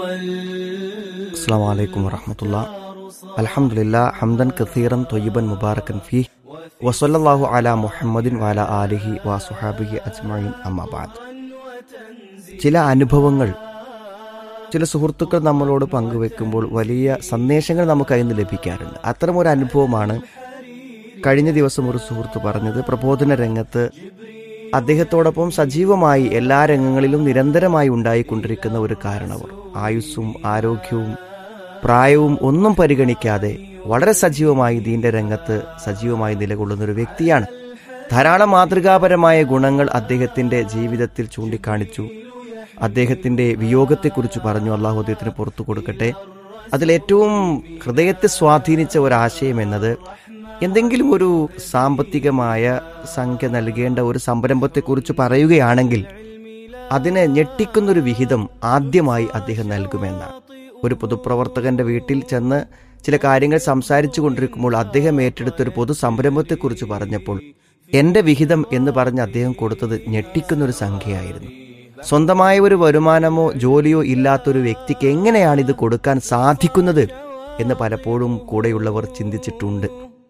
السلام عليكم ورحمة الله الحمد لله حمدا كثيرا طيبا مباركا فيه وصلى الله على محمد وعلى آله وصحابه أجمعين أما بعد ചില അനുഭവങ്ങൾ ചില സുഹൃത്തുക്കൾ നമ്മളോട് പങ്കുവെക്കുമ്പോൾ വലിയ സന്ദേശങ്ങൾ നമുക്ക് അതിൽ നിന്ന് ലഭിക്കാറുണ്ട് അത്തരമൊരു അനുഭവമാണ് കഴിഞ്ഞ ദിവസം ഒരു സുഹൃത്ത് പറഞ്ഞത് പ്രബോധന രംഗത്ത് അദ്ദേഹത്തോടൊപ്പം സജീവമായി എല്ലാ രംഗങ്ങളിലും നിരന്തരമായി ഉണ്ടായിക്കൊണ്ടിരിക്കുന്ന ഒരു കാരണവർ ആയുസ്സും ആരോഗ്യവും പ്രായവും ഒന്നും പരിഗണിക്കാതെ വളരെ സജീവമായി ദീന്റെ രംഗത്ത് സജീവമായി നിലകൊള്ളുന്ന ഒരു വ്യക്തിയാണ് ധാരാളം മാതൃകാപരമായ ഗുണങ്ങൾ അദ്ദേഹത്തിന്റെ ജീവിതത്തിൽ ചൂണ്ടിക്കാണിച്ചു അദ്ദേഹത്തിന്റെ വിയോഗത്തെക്കുറിച്ച് പറഞ്ഞു അള്ളാഹു അദ്ദേഹത്തിന് പുറത്തു കൊടുക്കട്ടെ അതിലേറ്റവും ഹൃദയത്തെ സ്വാധീനിച്ച ഒരാശയം എന്നത് എന്തെങ്കിലും ഒരു സാമ്പത്തികമായ സംഖ്യ നൽകേണ്ട ഒരു സംരംഭത്തെക്കുറിച്ച് പറയുകയാണെങ്കിൽ അതിനെ ഞെട്ടിക്കുന്നൊരു വിഹിതം ആദ്യമായി അദ്ദേഹം നൽകുമെന്നാണ് ഒരു പൊതുപ്രവർത്തകന്റെ വീട്ടിൽ ചെന്ന് ചില കാര്യങ്ങൾ സംസാരിച്ചു കൊണ്ടിരിക്കുമ്പോൾ അദ്ദേഹം ഏറ്റെടുത്ത ഒരു പൊതു സംരംഭത്തെക്കുറിച്ച് പറഞ്ഞപ്പോൾ എന്റെ വിഹിതം എന്ന് പറഞ്ഞ് അദ്ദേഹം കൊടുത്തത് ഞെട്ടിക്കുന്നൊരു സംഖ്യയായിരുന്നു സ്വന്തമായ ഒരു വരുമാനമോ ജോലിയോ ഇല്ലാത്തൊരു വ്യക്തിക്ക് എങ്ങനെയാണ് ഇത് കൊടുക്കാൻ സാധിക്കുന്നത് എന്ന് പലപ്പോഴും കൂടെയുള്ളവർ ചിന്തിച്ചിട്ടുണ്ട്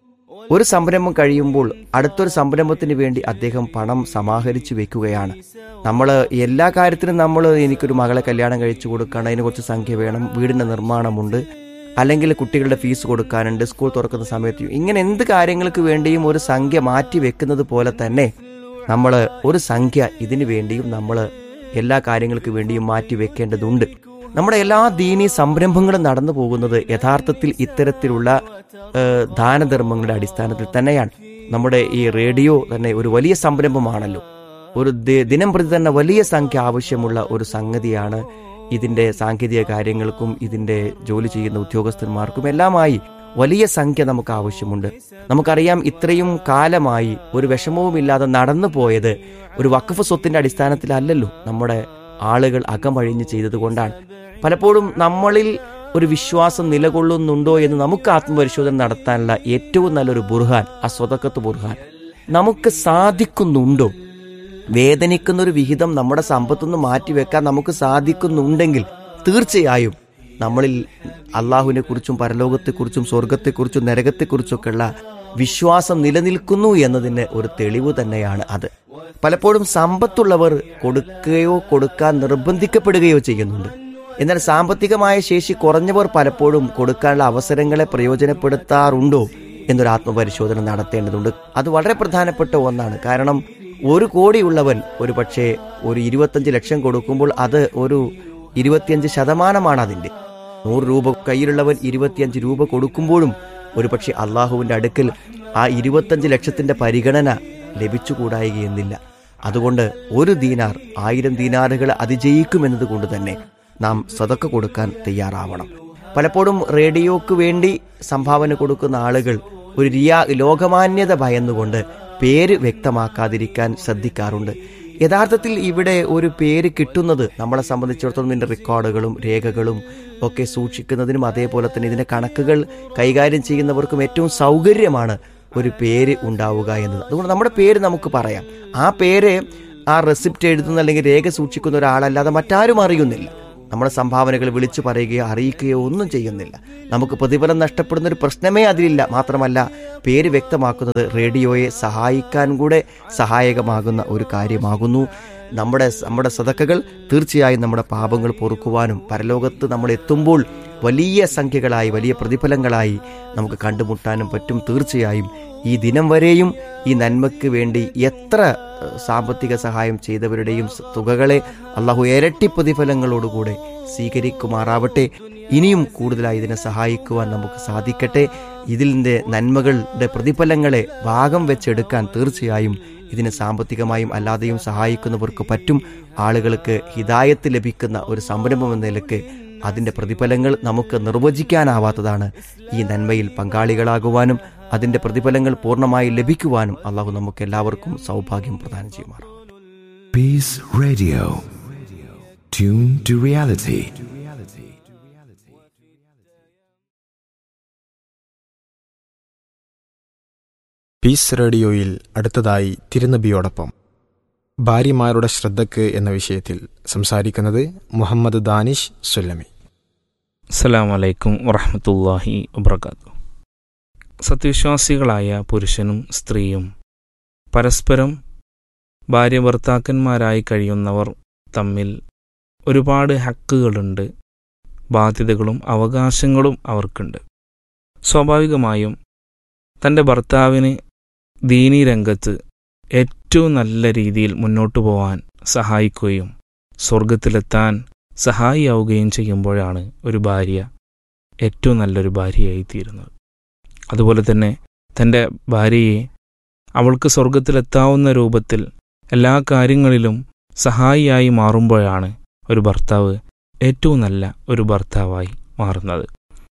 ഒരു സംരംഭം കഴിയുമ്പോൾ അടുത്തൊരു സംരംഭത്തിന് വേണ്ടി അദ്ദേഹം പണം സമാഹരിച്ചു വെക്കുകയാണ് നമ്മൾ എല്ലാ കാര്യത്തിനും നമ്മൾ എനിക്കൊരു മകളെ കല്യാണം കഴിച്ചു കൊടുക്കണം അതിന് കുറച്ച് സംഖ്യ വേണം വീടിന്റെ നിർമ്മാണമുണ്ട് അല്ലെങ്കിൽ കുട്ടികളുടെ ഫീസ് കൊടുക്കാനുണ്ട് സ്കൂൾ തുറക്കുന്ന സമയത്ത് ഇങ്ങനെ എന്ത് കാര്യങ്ങൾക്ക് വേണ്ടിയും ഒരു സംഖ്യ മാറ്റി വെക്കുന്നത് പോലെ തന്നെ നമ്മൾ ഒരു സംഖ്യ ഇതിനു വേണ്ടിയും നമ്മൾ എല്ലാ കാര്യങ്ങൾക്ക് വേണ്ടിയും മാറ്റി വെക്കേണ്ടതുണ്ട് നമ്മുടെ എല്ലാ ദീനീ സംരംഭങ്ങളും നടന്നു പോകുന്നത് യഥാർത്ഥത്തിൽ ഇത്തരത്തിലുള്ള ഏഹ്, ദാനധർമ്മങ്ങളുടെ അടിസ്ഥാനത്തിൽ തന്നെയാണ് നമ്മുടെ ഈ റേഡിയോ തന്നെ ഒരു വലിയ സംരംഭമാണല്ലോ ഒരു ദി- ദിനം പ്രതി തന്നെ വലിയ സംഖ്യ ആവശ്യമുള്ള ഒരു സംഗതിയാണ് ഇതിന്റെ സാങ്കേതിക കാര്യങ്ങൾക്കും ഇതിന്റെ ജോലി ചെയ്യുന്ന ഉദ്യോഗസ്ഥന്മാർക്കും എല്ലാമായി വലിയ സംഖ്യ നമുക്ക് ആവശ്യമുണ്ട് നമുക്കറിയാം ഇത്രയും കാലമായി ഒരു വിഷമവുമില്ലാതെ നടന്നു പോയത് ഒരു വഖഫ് സ്വത്തിന്റെ അടിസ്ഥാനത്തിലല്ലല്ലോ നമ്മുടെ ആളുകൾ അകമഴിഞ്ഞ് ചെയ്തതുകൊണ്ടാണ് പലപ്പോഴും നമ്മളിൽ ഒരു വിശ്വാസം നിലകൊള്ളുന്നുണ്ടോ എന്ന് നമുക്ക് ആത്മപരിശോധന നടത്താനുള്ള ഏറ്റവും നല്ലൊരു ബുർഹാൻ ആ സ്വതക്കത്ത് ബുർഹാൻ നമുക്ക് സാധിക്കുന്നുണ്ടോ വേദനിക്കുന്ന ഒരു വിഹിതം നമ്മുടെ സമ്പത്തുനിന്ന് മാറ്റിവെക്കാൻ നമുക്ക് സാധിക്കുന്നുണ്ടെങ്കിൽ തീർച്ചയായും നമ്മളിൽ അള്ളാഹുവിനെ കുറിച്ചും പരലോകത്തെക്കുറിച്ചും സ്വർഗത്തെക്കുറിച്ചും നരകത്തെക്കുറിച്ചൊക്കെയുള്ള വിശ്വാസം നിലനിൽക്കുന്നു എന്നതിന് ഒരു തെളിവ് തന്നെയാണ് അത് പലപ്പോഴും സമ്പത്തുള്ളവർ കൊടുക്കുകയോ കൊടുക്കാൻ നിർബന്ധിക്കപ്പെടുകയോ ചെയ്യുന്നുണ്ട് എന്നാൽ സാമ്പത്തികമായ ശേഷി കുറഞ്ഞവർ പലപ്പോഴും കൊടുക്കാനുള്ള അവസരങ്ങളെ പ്രയോജനപ്പെടുത്താറുണ്ടോ എന്നൊരു ആത്മപരിശോധന നടത്തേണ്ടതുണ്ട് അത് വളരെ പ്രധാനപ്പെട്ട ഒന്നാണ് കാരണം ഒരു കോടിയുള്ളവൻ ഒരു പക്ഷേ ഒരു ഇരുപത്തഞ്ച് ലക്ഷം കൊടുക്കുമ്പോൾ അത് ഒരു ഇരുപത്തിയഞ്ച് ശതമാനമാണ് അതിന്റെ നൂറ് രൂപ കയ്യിലുള്ളവൻ ഇരുപത്തിയഞ്ച് രൂപ കൊടുക്കുമ്പോഴും ഒരു പക്ഷേ അള്ളാഹുവിന്റെ അടുക്കൽ ആ ഇരുപത്തഞ്ച് ലക്ഷത്തിന്റെ പരിഗണന ലഭിച്ചുകൂടായികയെന്നില്ല അതുകൊണ്ട് ഒരു ദീനാർ ആയിരം ദീനാറുകൾ അതിജയിക്കുമെന്നത് കൊണ്ട് തന്നെ നാം സ്വതക്ക കൊടുക്കാൻ തയ്യാറാവണം പലപ്പോഴും റേഡിയോക്ക് വേണ്ടി സംഭാവന കൊടുക്കുന്ന ആളുകൾ ഒരു റിയാ ലോകമാന്യത ഭയന്നുകൊണ്ട് പേര് വ്യക്തമാക്കാതിരിക്കാൻ ശ്രദ്ധിക്കാറുണ്ട് യഥാർത്ഥത്തിൽ ഇവിടെ ഒരു പേര് കിട്ടുന്നത് നമ്മളെ സംബന്ധിച്ചിടത്തോളം ഇതിന്റെ റെക്കോർഡുകളും രേഖകളും ഒക്കെ സൂക്ഷിക്കുന്നതിനും അതേപോലെ തന്നെ ഇതിന്റെ കണക്കുകൾ കൈകാര്യം ചെയ്യുന്നവർക്കും ഏറ്റവും സൗകര്യമാണ് ഒരു പേര് ഉണ്ടാവുക എന്നത് അതുകൊണ്ട് നമ്മുടെ പേര് നമുക്ക് പറയാം ആ പേര് ആ റെസിപ്റ്റ് എഴുതുന്ന അല്ലെങ്കിൽ രേഖ സൂക്ഷിക്കുന്ന ഒരാളല്ലാതെ മറ്റാരും അറിയുന്നില്ല നമ്മുടെ സംഭാവനകൾ വിളിച്ചു പറയുകയോ അറിയിക്കുകയോ ഒന്നും ചെയ്യുന്നില്ല നമുക്ക് പ്രതിഫലം നഷ്ടപ്പെടുന്ന ഒരു പ്രശ്നമേ അതിലില്ല മാത്രമല്ല പേര് വ്യക്തമാക്കുന്നത് റേഡിയോയെ സഹായിക്കാൻ കൂടെ സഹായകമാകുന്ന ഒരു കാര്യമാകുന്നു നമ്മുടെ നമ്മുടെ സതക്കകൾ തീർച്ചയായും നമ്മുടെ പാപങ്ങൾ പൊറുക്കുവാനും പരലോകത്ത് നമ്മൾ എത്തുമ്പോൾ വലിയ സംഖ്യകളായി വലിയ പ്രതിഫലങ്ങളായി നമുക്ക് കണ്ടുമുട്ടാനും പറ്റും തീർച്ചയായും ഈ ദിനം വരെയും ഈ നന്മയ്ക്ക് വേണ്ടി എത്ര ഏഹ്, സാമ്പത്തിക സഹായം ചെയ്തവരുടെയും സ- തുകകളെ അള്ളാഹു ഇരട്ടി പ്രതിഫലങ്ങളോടുകൂടെ സ്വീകരിക്കുമാറാവട്ടെ ഇനിയും കൂടുതലായി ഇതിനെ സഹായിക്കുവാൻ നമുക്ക് സാധിക്കട്ടെ ഇതിൻ്റെ നന്മകളുടെ പ്രതിഫലങ്ങളെ ഭാഗം വെച്ചെടുക്കാൻ തീർച്ചയായും ഇതിന് സാമ്പത്തികമായും അല്ലാതെയും സഹായിക്കുന്നവർക്ക് പറ്റും ആളുകൾക്ക് ഹിതായത്ത് ലഭിക്കുന്ന ഒരു സംരംഭം എന്ന നിലക്ക് അതിന്റെ പ്രതിഫലങ്ങൾ നമുക്ക് നിർവചിക്കാനാവാത്തതാണ് ഈ നന്മയിൽ പങ്കാളികളാകുവാനും അതിന്റെ പ്രതിഫലങ്ങൾ പൂർണ്ണമായി ലഭിക്കുവാനും അള്ളാഹു നമുക്ക് എല്ലാവർക്കും സൗഭാഗ്യം പ്രദാനം ചെയ്യുമാറാം Peace Radio. Tune to reality. Peace റേഡിയോയിൽ അടുത്തതായി തിരുനബിയോടൊപ്പം ഭാര്യമാരുടെ ശ്രദ്ധയ്ക്ക് എന്ന വിഷയത്തിൽ സംസാരിക്കുന്നത് മുഹമ്മദ് ദാനിഷ് സുല്ലമി അസ്സലാം വലൈക്കും വറഹമത്തല്ലാഹി വബർക്കാത്തു സത്യവിശ്വാസികളായ പുരുഷനും സ്ത്രീയും പരസ്പരം ഭാര്യ ഭർത്താക്കന്മാരായി കഴിയുന്നവർ തമ്മിൽ ഒരുപാട് ഹക്കുകളുണ്ട് ബാധ്യതകളും അവകാശങ്ങളും അവർക്കുണ്ട് സ്വാഭാവികമായും തൻ്റെ ഭർത്താവിന് ദീനീ രംഗത്ത് ഏറ്റവും നല്ല രീതിയിൽ മുന്നോട്ടു പോകാൻ സഹായിക്കുകയും സ്വർഗത്തിലെത്താൻ സഹായിയാവുകയും ചെയ്യുമ്പോഴാണ് ഒരു ഭാര്യ ഏറ്റവും നല്ലൊരു ഭാര്യയായി തീരുന്നത് അതുപോലെ തന്നെ തൻ്റെ ഭാര്യയെ അവൾക്ക് സ്വർഗത്തിലെത്താവുന്ന രൂപത്തിൽ എല്ലാ കാര്യങ്ങളിലും സഹായിയായി മാറുമ്പോഴാണ് ഒരു ഭർത്താവ് ഏറ്റവും നല്ല ഒരു ഭർത്താവായി മാറുന്നത്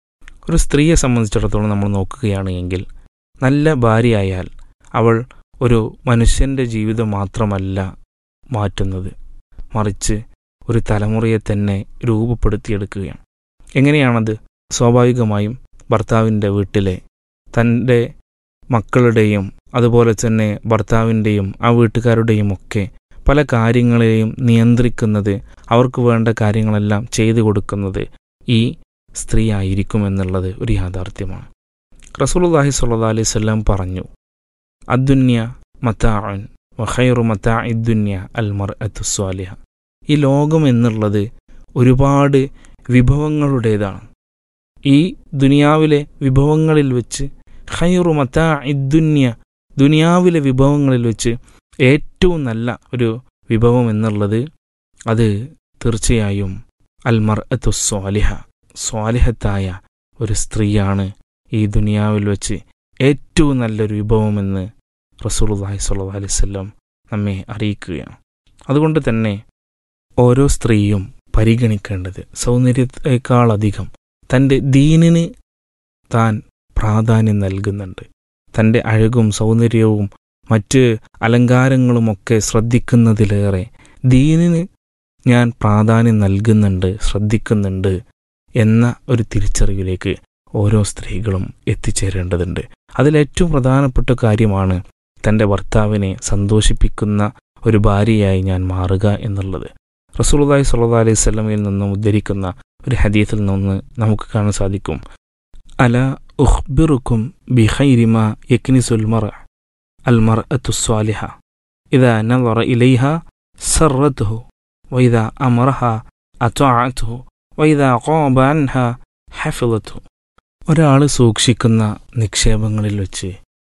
ഒരു സ്ത്രീയെ സംബന്ധിച്ചിടത്തോളം നമ്മൾ നോക്കുകയാണ് എങ്കിൽ നല്ല ഭാര്യയായാൽ അവൾ ഒരു മനുഷ്യൻ്റെ ജീവിതം മാത്രമല്ല മാറ്റുന്നത് മറിച്ച് ഒരു തലമുറയെ തന്നെ രൂപപ്പെടുത്തിയെടുക്കുകയാണ് എങ്ങനെയാണത് സ്വാഭാവികമായും ഭർത്താവിൻ്റെ വീട്ടിലെ തൻ്റെ മക്കളുടെയും അതുപോലെ തന്നെ ഭർത്താവിൻ്റെയും ആ വീട്ടുകാരുടെയും ഒക്കെ പല കാര്യങ്ങളെയും നിയന്ത്രിക്കുന്നത് അവർക്ക് വേണ്ട കാര്യങ്ങളെല്ലാം ചെയ്തു കൊടുക്കുന്നത് ഈ സ്ത്രീ ആയിരിക്കുമെന്നുള്ളത് ഒരു യാഥാർത്ഥ്യമാണ് റസൂലുള്ളാഹി സ്വല്ലല്ലാഹി അലൈഹി വസല്ലം പറഞ്ഞു അദ്ദുന്യ മത്താഅൻ വഖൈറു മത്താ ഇദ്ദുന്യ അൽ മർഅത്തു സ്വാലിഹ ഈ ലോകം എന്നുള്ളത് ഒരുപാട് വിഭവങ്ങളുടേതാണ് ഈ ദുനിയാവിലെ വിഭവങ്ങളിൽ വെച്ച് ഖൈറു മത്താ ഇദ്ദുന്യ ദുനിയാവിലെ വിഭവങ്ങളിൽ വെച്ച് ഏറ്റവും നല്ല ഒരു വിഭവം എന്നുള്ളത് അത് തീർച്ചയായും അൽ മർഅത്തു സ്വാലിഹ സ്വാലിഹത്തായ ഒരു സ്ത്രീയാണ് ഈ ദുനിയാവിൽ വെച്ച് ഏറ്റവും നല്ലൊരു വിഭവമെന്ന് റസൂലുള്ളാഹി സ്വല്ലല്ലാഹി അലൈഹി വസല്ലം നമ്മെ അറിയിക്കുകയാണ് അതുകൊണ്ട് തന്നെ ഓരോ സ്ത്രീയും പരിഗണിക്കേണ്ടത് സൗന്ദര്യത്തെക്കാളധികം തൻ്റെ ദീനിന് താൻ പ്രാധാന്യം നൽകുന്നുണ്ട് തൻ്റെ അഴകും സൗന്ദര്യവും മറ്റ് അലങ്കാരങ്ങളുമൊക്കെ ശ്രദ്ധിക്കുന്നതിലേറെ ദീനിന് ഞാൻ പ്രാധാന്യം നൽകുന്നുണ്ട് ശ്രദ്ധിക്കുന്നുണ്ട് എന്ന ഒരു തിരിച്ചറിവിലേക്ക് ഓരോ സ്ത്രീകളും എത്തിച്ചേരേണ്ടതുണ്ട് അതിലേറ്റവും പ്രധാനപ്പെട്ട കാര്യമാണ് തൻ്റെ ഭർത്താവിനെ സന്തോഷിപ്പിക്കുന്ന ഒരു ഭാര്യയായി ഞാൻ മാറുക എന്നുള്ളത് റസൂലുള്ളാഹി സ്വല്ലല്ലാഹി അലൈഹി വസല്ലമയിൽ നിന്നും ഉദ്ധരിക്കുന്ന ഒരു ഹദീസിൽ നിന്ന് നമുക്ക് കാണാൻ സാധിക്കും അല ഉഖ്ബിറുക്കും ബിഖൈരിമ യക്നിസുൽ മർ അൽ മർഅത്തു സ്വാലിഹ ഇദാ നളറ ഇലൈഹ സർറത്തുഹു വൈദാ അമറഹ അത്വഅത്തുഹു വൈദാ ഖാബ അൻഹ ഹഫിളത്തുഹു ഒരാൾ സൂക്ഷിക്കുന്ന നിക്ഷേപങ്ങളിൽ വെച്ച്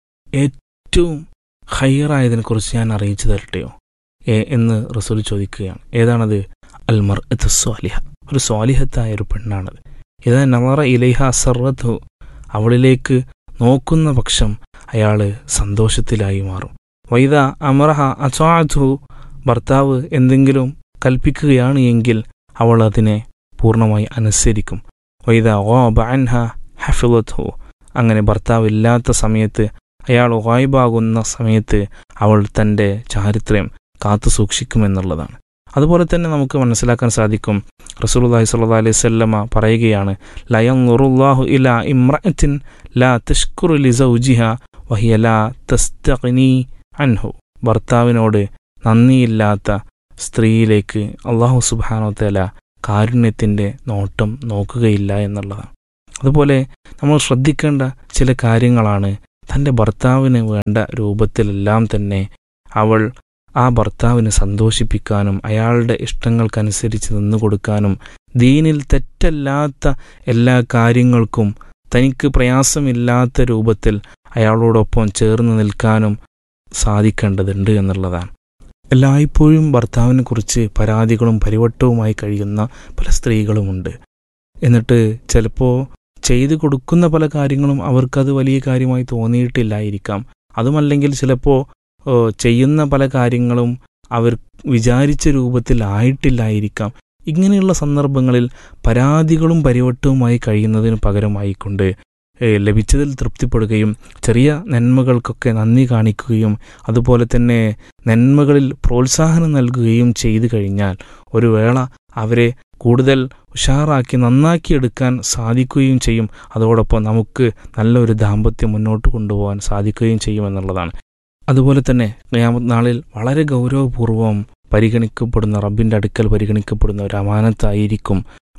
ഏറ്റവും ഹയ്യറായതിനെക്കുറിച്ച് ഞാൻ അറിയിച്ചു തരട്ടെയോ ഏ എന്ന് റസൂൽ ചോദിക്കുകയാണ് ഏതാണത് അൽ മർ സ്വാലിഹ ഒരു സ്വാലിഹത്തായ ഒരു പെണ്ണാണത് ഇതാ നവറ ഇലൈഹ സർവത്തു അവളിലേക്ക് നോക്കുന്ന പക്ഷം അയാൾ സന്തോഷത്തിലായി മാറും വൈദ അമറഹ അസ്വാധു ഭർത്താവ് എന്തെങ്കിലും കൽപ്പിക്കുകയാണ് എങ്കിൽ അവൾ അതിനെ പൂർണ്ണമായി അനുസരിക്കും വൈദ ഓ ബഅൻഹ ഹഫിളത്തു അങ്ങനെ ഭർത്താവ് ഇല്ലാത്ത സമയത്ത് അയാൾ വായ്പാകുന്ന സമയത്ത് അവൾ തൻ്റെ ചാരിത്രം കാത്തു സൂക്ഷിക്കുമെന്നുള്ളതാണ് അതുപോലെ തന്നെ നമുക്ക് മനസ്സിലാക്കാൻ സാധിക്കും റസൂലുള്ളാഹി സ്വല്ലല്ലാഹി അലൈഹി വസല്ലമ പറയുകയാണ് ലയൻറുല്ലാഹു ഇലാ ഇമ്രഅത്തിൻ ലാ തഷ്കുറു ലിസൗജിഹ വഹിയ ലാ തസ്തഗ്നി അൻഹു ഭർത്താവിനോട് നന്ദിയില്ലാത്ത സ്ത്രീയിലേക്ക് അള്ളാഹു സുബ്ഹാനഹു തആല കാരുണ്യത്തിൻ്റെ നോട്ടം നോക്കുകയില്ല എന്നുള്ളതാണ് അതുപോലെ നമ്മൾ ശ്രദ്ധിക്കേണ്ട ചില കാര്യങ്ങളാണ് തൻ്റെ ഭർത്താവിന് വേണ്ട രൂപത്തിലെല്ലാം തന്നെ അവൾ ആ ഭർത്താവിനെ സന്തോഷിപ്പിക്കാനും അയാളുടെ ഇഷ്ടങ്ങൾക്കനുസരിച്ച് നിന്നു കൊടുക്കാനും ദീനിൽ തെറ്റല്ലാത്ത എല്ലാ കാര്യങ്ങൾക്കും തനിക്ക് പ്രയാസമില്ലാത്ത രൂപത്തിൽ അയാളോടൊപ്പം ചേർന്ന് നിൽക്കാനും സാധിക്കേണ്ടതുണ്ട് എന്നുള്ളതാണ് എല്ലായ്പ്പോഴും ഭർത്താവിനെ കുറിച്ച് പരാതികളും പരിവട്ടവുമായി കഴിയുന്ന പല സ്ത്രീകളുമുണ്ട് എന്നിട്ട് ചിലപ്പോൾ ചെയ്തു കൊടുക്കുന്ന പല കാര്യങ്ങളും അവർക്കത് വലിയ കാര്യമായി തോന്നിയിട്ടില്ലായിരിക്കാം അതുമല്ലെങ്കിൽ ചിലപ്പോൾ ചെയ്യുന്ന പല കാര്യങ്ങളും അവർ വിചാരിച്ച രൂപത്തിൽ ആയിട്ടില്ലായിരിക്കാം ഇങ്ങനെയുള്ള സന്ദർഭങ്ങളിൽ പരാതികളും പരിവട്ടവുമായി കഴിയുന്നതിന് പകരമായിക്കൊണ്ട് ലഭിച്ചതിൽ തൃപ്തിപ്പെടുകയും ചെറിയ നന്മകൾക്കൊക്കെ നന്ദി കാണിക്കുകയും അതുപോലെ തന്നെ നന്മകളിൽ പ്രോത്സാഹനം നൽകുകയും ചെയ്തു കഴിഞ്ഞാൽ ഒരു വേള അവരെ കൂടുതൽ ഉഷാറാക്കി നന്നാക്കിയെടുക്കാൻ സാധിക്കുകയും ചെയ്യും അതോടൊപ്പം നമുക്ക് നല്ലൊരു ദാമ്പത്യം മുന്നോട്ട് കൊണ്ടുപോകാൻ സാധിക്കുകയും ചെയ്യുമെന്നുള്ളതാണ് അതുപോലെ തന്നെ ഖിയാമത്ത് നാളിൽ വളരെ ഗൗരവപൂർവ്വം പരിഗണിക്കപ്പെടുന്ന റബ്ബിൻ്റെ അടുക്കൽ പരിഗണിക്കപ്പെടുന്ന ഒരു അമാനത്തായിരിക്കും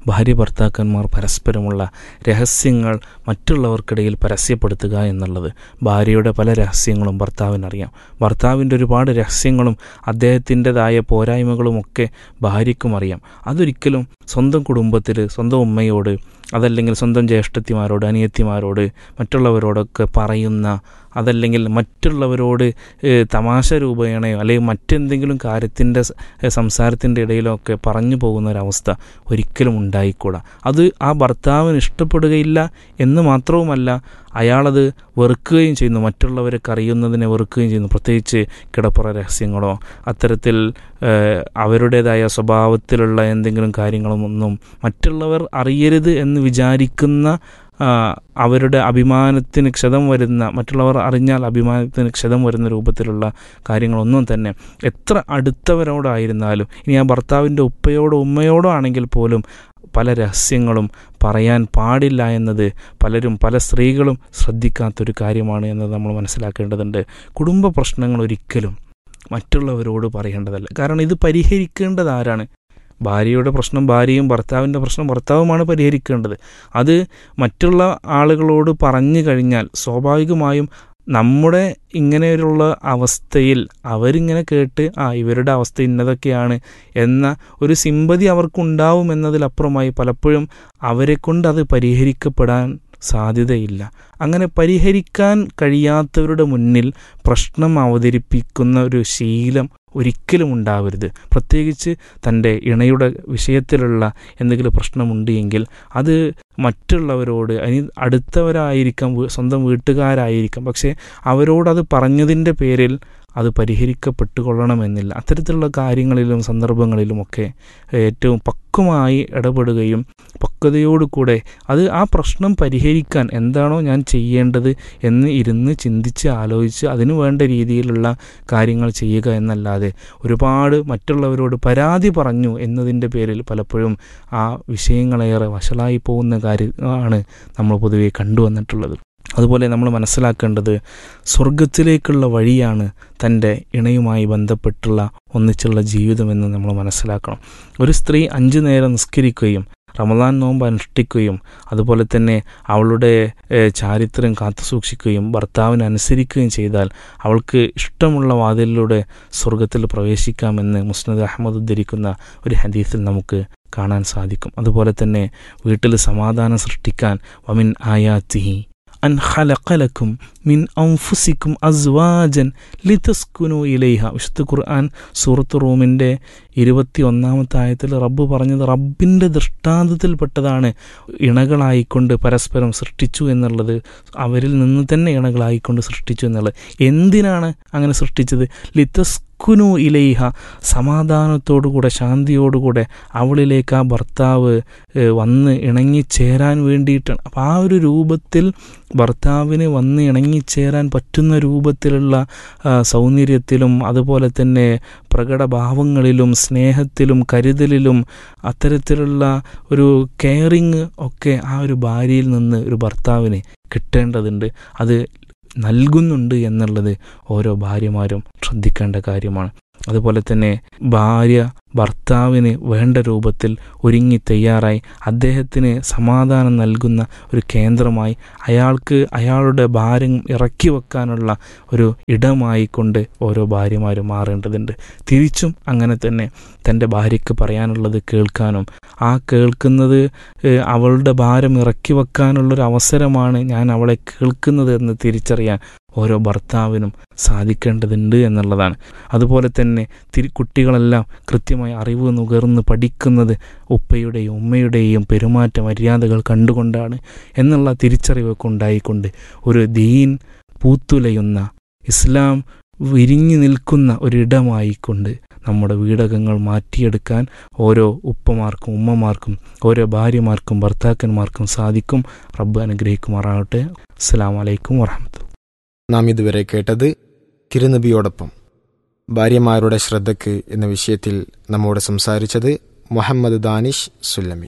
ഭാര്യ ഭർത്താക്കന്മാർ പരസ്പരമുള്ള രഹസ്യങ്ങൾ മറ്റുള്ളവർക്കിടയിൽ പരസ്യപ്പെടുത്തുക എന്നുള്ളത് ഭാര്യയുടെ പല രഹസ്യങ്ങളും ഭർത്താവിനറിയാം ഭർത്താവിൻ്റെ ഒരുപാട് രഹസ്യങ്ങളും അദ്ദേഹത്തിൻ്റെതായ പോരായ്മകളുമൊക്കെ ഭാര്യയ്ക്കും അറിയാം അതൊരിക്കലും സ്വന്തം കുടുംബത്തിൽ സ്വന്തം ഉമ്മയോട് അതല്ലെങ്കിൽ സ്വന്തം ജ്യേഷ്ഠത്തിമാരോട് അനിയത്തിമാരോട് മറ്റുള്ളവരോടൊക്കെ പറയുന്ന അതല്ലെങ്കിൽ മറ്റുള്ളവരോട് ഏഹ്, തമാശ രൂപേണയോ അല്ലെങ്കിൽ മറ്റെന്തെങ്കിലും കാര്യത്തിൻ്റെ സംസാരത്തിൻ്റെ ഇടയിലോ ഒക്കെ പറഞ്ഞു പോകുന്ന ഒരവസ്ഥ ഒരിക്കലും ഉണ്ടായിക്കൂടാ അത് ആ ഭർത്താവിന് ഇഷ്ടപ്പെടുകയില്ല എന്ന് മാത്രവുമല്ല അയാളത് വെറുക്കുകയും ചെയ്യുന്നു മറ്റുള്ളവരൊക്കെ അറിയുന്നതിനെ വെറുക്കുകയും ചെയ്യുന്നു പ്രത്യേകിച്ച് കിടപ്പുറ രഹസ്യങ്ങളോ അത്തരത്തിൽ ഏഹ്, അവരുടേതായ സ്വഭാവത്തിലുള്ള എന്തെങ്കിലും കാര്യങ്ങളൊന്നും മറ്റുള്ളവർ അറിയരുത് എന്ന് വിചാരിക്കുന്ന ആ, അവരുടെ അഭിമാനത്തിന് ക്ഷതം വരുന്ന മറ്റുള്ളവർ അറിഞ്ഞാൽ അഭിമാനത്തിന് ക്ഷതം വരുന്ന രൂപത്തിലുള്ള കാര്യങ്ങളൊന്നും തന്നെ എത്ര അടുത്തവരോടായിരുന്നാലും ഇനി ആ ഭർത്താവിൻ്റെ ഉപ്പയോടോ ഉമ്മയോടോ ആണെങ്കിൽ പോലും പല രഹസ്യങ്ങളും പറയാൻ പാടില്ല എന്നത് പലരും പല സ്ത്രീകളും ശ്രദ്ധിക്കാത്തൊരു കാര്യമാണ് എന്നത് നമ്മൾ മനസ്സിലാക്കേണ്ടതുണ്ട് കുടുംബ പ്രശ്നങ്ങൾ ഒരിക്കലും മറ്റുള്ളവരോട് പറയേണ്ടതല്ല കാരണം ഇത് പരിഹരിക്കേണ്ടത് ആരാണ് ഭാര്യയുടെ പ്രശ്നം ഭാര്യയും ഭർത്താവിൻ്റെ പ്രശ്നം ഭർത്താവുമാണ് പരിഹരിക്കേണ്ടത് അത് മറ്റുള്ള ആളുകളോട് പറഞ്ഞു കഴിഞ്ഞാൽ സ്വാഭാവികമായും നമ്മുടെ ഇങ്ങനെയുള്ള അവസ്ഥയിൽ അവരിങ്ങനെ കേട്ട് ആ ഇവരുടെ അവസ്ഥ ഇന്നതൊക്കെയാണ് എന്ന ഒരു സിമ്പതി അവർക്കുണ്ടാവും എന്നതിലപ്പുറമായി പലപ്പോഴും അവരെ കൊണ്ട് അത് പരിഹരിക്കപ്പെടാൻ സാധ്യതയില്ല അങ്ങനെ പരിഹരിക്കാൻ കഴിയാത്തവരുടെ മുന്നിൽ പ്രശ്നം അവതരിപ്പിക്കുന്ന ഒരു ശീലം ഒരിക്കലും ഉണ്ടാവരുത് പ്രത്യേകിച്ച് തൻ്റെ ഇണയുടെ വിഷയത്തിലുള്ള എന്തെങ്കിലും പ്രശ്നമുണ്ട് എങ്കിൽ അത് മറ്റുള്ളവരോട് അനി അടുത്തവരായിരിക്കാം വീ- സ്വന്തം വീട്ടുകാരായിരിക്കാം പക്ഷേ അവരോടത് പറഞ്ഞതിൻ്റെ പേരിൽ അത് പരിഹരിക്കപ്പെട്ടുകൊള്ളണമെന്നില്ല അത്തരത്തിലുള്ള കാര്യങ്ങളിലും സന്ദർഭങ്ങളിലുമൊക്കെ ഏറ്റവും പക്വമായി ഇടപെടുകയും പക്വതയോടുകൂടെ അത് ആ പ്രശ്നം പരിഹരിക്കാൻ എന്താണോ ഞാൻ ചെയ്യേണ്ടത് എന്ന് ഇരുന്ന് ചിന്തിച്ച് ആലോചിച്ച് അതിനു വേണ്ട രീതിയിലുള്ള കാര്യങ്ങൾ ചെയ്യുക എന്നല്ലാതെ ഒരുപാട് മറ്റുള്ളവരോട് പരാതി പറഞ്ഞു എന്നതിൻ്റെ പേരിൽ പലപ്പോഴും ആ വിഷയങ്ങളേറെ വഷളായി പോകുന്ന കാര്യമാണ് നമ്മൾ പൊതുവെ കണ്ടുവന്നിട്ടുള്ളത് അതുപോലെ നമ്മൾ മനസ്സിലാക്കേണ്ടത് സ്വർഗത്തിലേക്കുള്ള വഴിയാണ് തൻ്റെ ഇണയുമായി ബന്ധപ്പെട്ടുള്ള ഒന്നിച്ചുള്ള ജീവിതമെന്ന് നമ്മൾ മനസ്സിലാക്കണം ഒരു സ്ത്രീ അഞ്ചു നേരം നിസ്കരിക്കുകയും റമദാൻ നോമ്പ് അനുഷ്ഠിക്കുകയും അതുപോലെ തന്നെ അവളുടെ ഏഹ്, ചാരിത്രം കാത്തുസൂക്ഷിക്കുകയും ഭർത്താവിനെ അനുസരിക്കുകയും ചെയ്താൽ അവൾക്ക് ഇഷ്ടമുള്ള വാതിലിലൂടെ സ്വർഗത്തിൽ പ്രവേശിക്കാമെന്ന് മുസ്നദ് അഹമ്മദ് ഉദ്ധരിക്കുന്ന ഒരു ഹദീസിൽ നമുക്ക് കാണാൻ സാധിക്കും അതുപോലെ തന്നെ വീട്ടിൽ സമാധാനം സൃഷ്ടിക്കാൻ വമിൻ ആയാത്തിഹി അൻ ഖലഖലക്കും മിൻ അംഫുസിക്കും അസ്വാജൻ ലിതസ്കുനു ഇലൈഹ വിശുദ്ധ ഖുർആൻ സൂറത്ത് റൂമിൻ്റെ ഇരുപത്തി ഒന്നാമത്തെ ആയത്തിൽ റബ്ബ് പറഞ്ഞത് റബ്ബിൻ്റെ ദൃഷ്ടാന്തത്തിൽപ്പെട്ടതാണ് ഇണകളായിക്കൊണ്ട് പരസ്പരം സൃഷ്ടിച്ചു എന്നുള്ളത് അവരിൽ നിന്ന് തന്നെ ഇണകളായിക്കൊണ്ട് സൃഷ്ടിച്ചു എന്നുള്ളത് എന്തിനാണ് അങ്ങനെ സൃഷ്ടിച്ചത് ലിതസ് കുനു ഇലൈഹ സമാധാനത്തോടുകൂടെ ശാന്തിയോടുകൂടെ അവളിലേക്ക് ആ ഭർത്താവ് ഏഹ്, വന്ന് ഇണങ്ങിച്ചേരാൻ വേണ്ടിയിട്ടാണ് അപ്പം ആ ഒരു രൂപത്തിൽ ഭർത്താവിന് വന്ന് ഇണങ്ങിച്ചേരാൻ പറ്റുന്ന രൂപത്തിലുള്ള ആ, സൗന്ദര്യത്തിലും അതുപോലെ തന്നെ പ്രകടഭാവങ്ങളിലും സ്നേഹത്തിലും കരുതലിലും അത്തരത്തിലുള്ള ഒരു കെയറിങ് ഒക്കെ ആ ഒരു ഭാര്യയിൽ നിന്ന് ഒരു ഭർത്താവിന് കിട്ടേണ്ടതുണ്ട് അത് നൽകുന്നുണ്ട് എന്നുള്ളത് ഓരോ ഭാര്യമാരും ശ്രദ്ധിക്കേണ്ട കാര്യമാണ് അതുപോലെ തന്നെ ഭാര്യ ഭർത്താവിന് വേണ്ട രൂപത്തിൽ ഒരുങ്ങി തയ്യാറായി അദ്ദേഹത്തിന് സമാധാനം നൽകുന്ന ഒരു കേന്ദ്രമായി അയാൾക്ക് അയാളുടെ ഭാരം ഇറക്കി വെക്കാനുള്ള ഒരു ഇടമായി കൊണ്ട് ഓരോ ഭാര്യമാരും മാറേണ്ടതുണ്ട് തിരിച്ചും അങ്ങനെ തന്നെ തൻ്റെ ഭാര്യയ്ക്ക് പറയാനുള്ളത് കേൾക്കാനും ആ കേൾക്കുന്നത് ഏഹ്, അവളുടെ ഭാരം ഇറക്കി വെക്കാനുള്ളൊരു അവസരമാണ് ഞാൻ അവളെ കേൾക്കുന്നത് എന്ന് തിരിച്ചറിയാൻ ഓരോ ഭർത്താവിനും സാധിക്കേണ്ടതുണ്ട് എന്നുള്ളതാണ് അതുപോലെ തന്നെ തിരി കുട്ടികളെല്ലാം കൃത്യമായി അറിവ് നുകർന്ന് പഠിക്കുന്നത് ഉപ്പയുടെയും ഉമ്മയുടെയും പെരുമാറ്റ മര്യാദകൾ കണ്ടുകൊണ്ടാണ് എന്നുള്ള തിരിച്ചറിവൊക്കെ ഉണ്ടായിക്കൊണ്ട് ഒരു ദീൻ പൂത്തുലയുന്ന ഇസ്ലാം വിരിഞ്ഞു നിൽക്കുന്ന ഒരിടമായിക്കൊണ്ട് നമ്മുടെ വീടകങ്ങൾ മാറ്റിയെടുക്കാൻ ഓരോ ഉപ്പമാർക്കും ഉമ്മമാർക്കും ഓരോ ഭാര്യമാർക്കും ഭർത്താക്കന്മാർക്കും സാധിക്കും റബ്ബ് അനുഗ്രഹിക്കുമാറാകട്ടെ അസ്സാം വലൈക്കും വാഹമത്ത് നാം ഇതുവരെ കേട്ടത് തിരുനബിയോടൊപ്പം ഭാര്യമാരുടെ ശ്രദ്ധയ്ക്ക് എന്ന വിഷയത്തിൽ നമ്മോട് സംസാരിച്ചത് മുഹമ്മദ് ദാനിഷ് സുല്ലമി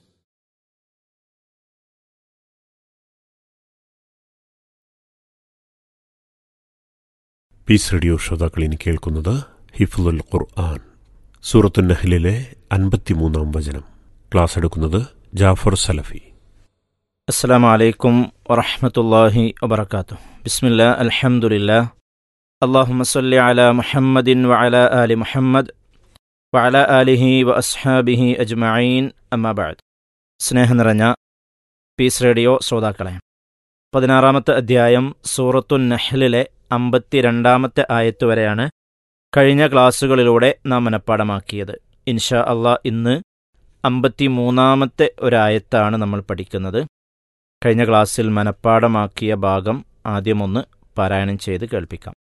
പീസ് റേഡിയോ ശ്രോതാക്കൾ ഇനി കേൾക്കുന്നത് ഹിഫ്ലുൽ ഖുർആൻ സൂറത്തു നഹ്ലിലെ അൻപത്തിമൂന്നാം വചനം ക്ലാസ് എടുക്കുന്നത് ജാഫർ സലഫി السلام عليكم ورحمة الله وبركاته بسم الله الحمد لله اللهم صل على محمد وعلى آل محمد وعلى آله وأصحابه أجمعين أما بعد സ്നേഹം നിറഞ്ഞ പീസ് റേഡിയോ ശ്രോതാക്കളെ പതിനാറാമത്തെ അധ്യായം സൂറത്തു നഹ്ലിലെ അമ്പത്തിരണ്ടാമത്തെ ആയത്ത് വരെയാണ് കഴിഞ്ഞ ക്ലാസ്സുകളിലൂടെ നാം മനഃപ്പാടമാക്കിയത് ഇൻഷാ അള്ളാഹ് ഇന്ന് അമ്പത്തി മൂന്നാമത്തെ ഒരായത്താണ് നമ്മൾ പഠിക്കുന്നത് കഴിഞ്ഞ ക്ലാസ്സിൽ മനഃപ്പാടമാക്കിയ ഭാഗം ആദ്യമൊന്ന് പാരായണം ചെയ്ത് കേൾപ്പിക്കാം